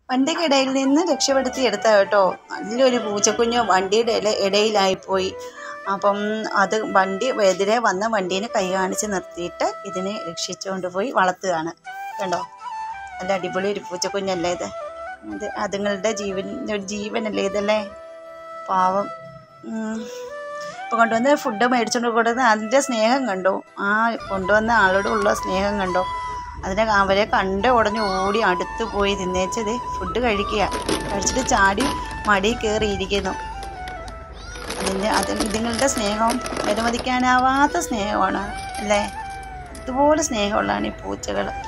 വണ്ടിക്കിടയിൽ നിന്ന് രക്ഷപ്പെടുത്തി എടുത്ത കേട്ടോ നല്ലൊരു പൂച്ചക്കുഞ്ഞ് വണ്ടിയുടെ ഇട ഇടയിലായിപ്പോയി അപ്പം അത് വണ്ടി എതിരെ വന്ന വണ്ടീനെ കൈ കാണിച്ച് നിർത്തിയിട്ട് ഇതിനെ രക്ഷിച്ചുകൊണ്ട് പോയി വളർത്തുകയാണ് കണ്ടോ നല്ല അടിപൊളി ഒരു പൂച്ചക്കുഞ്ഞല്ലേ ഇത് ഇത് അതുങ്ങളുടെ ജീവൻ ഒരു ജീവനല്ലേ ഇതല്ലേ പാവം ഉം. ഇപ്പോൾ കൊണ്ടുവന്ന് ഫുഡ് മേടിച്ചുകൊണ്ട് കൊടുക്കുന്ന അതിൻ്റെ സ്നേഹം കണ്ടോ ആ കൊണ്ടുവന്ന ആളോടുള്ള സ്നേഹം കണ്ടോ അതിനെ അവരെ കണ്ട് ഉടഞ്ഞ് ഓടി അടുത്ത് പോയി തിന്നേച്ചത് ഫുഡ് കഴിക്കുക കഴിച്ചിട്ട് ചാടി മടി കയറിയിരിക്കുന്നു അതിൻ്റെ അതിൽ ഇതുങ്ങളുടെ സ്നേഹം വിലമതിക്കാനാവാത്ത സ്നേഹമാണ് അല്ലേ ഇതുപോലെ സ്നേഹമുള്ളതാണ് ഈ പൂച്ചകൾ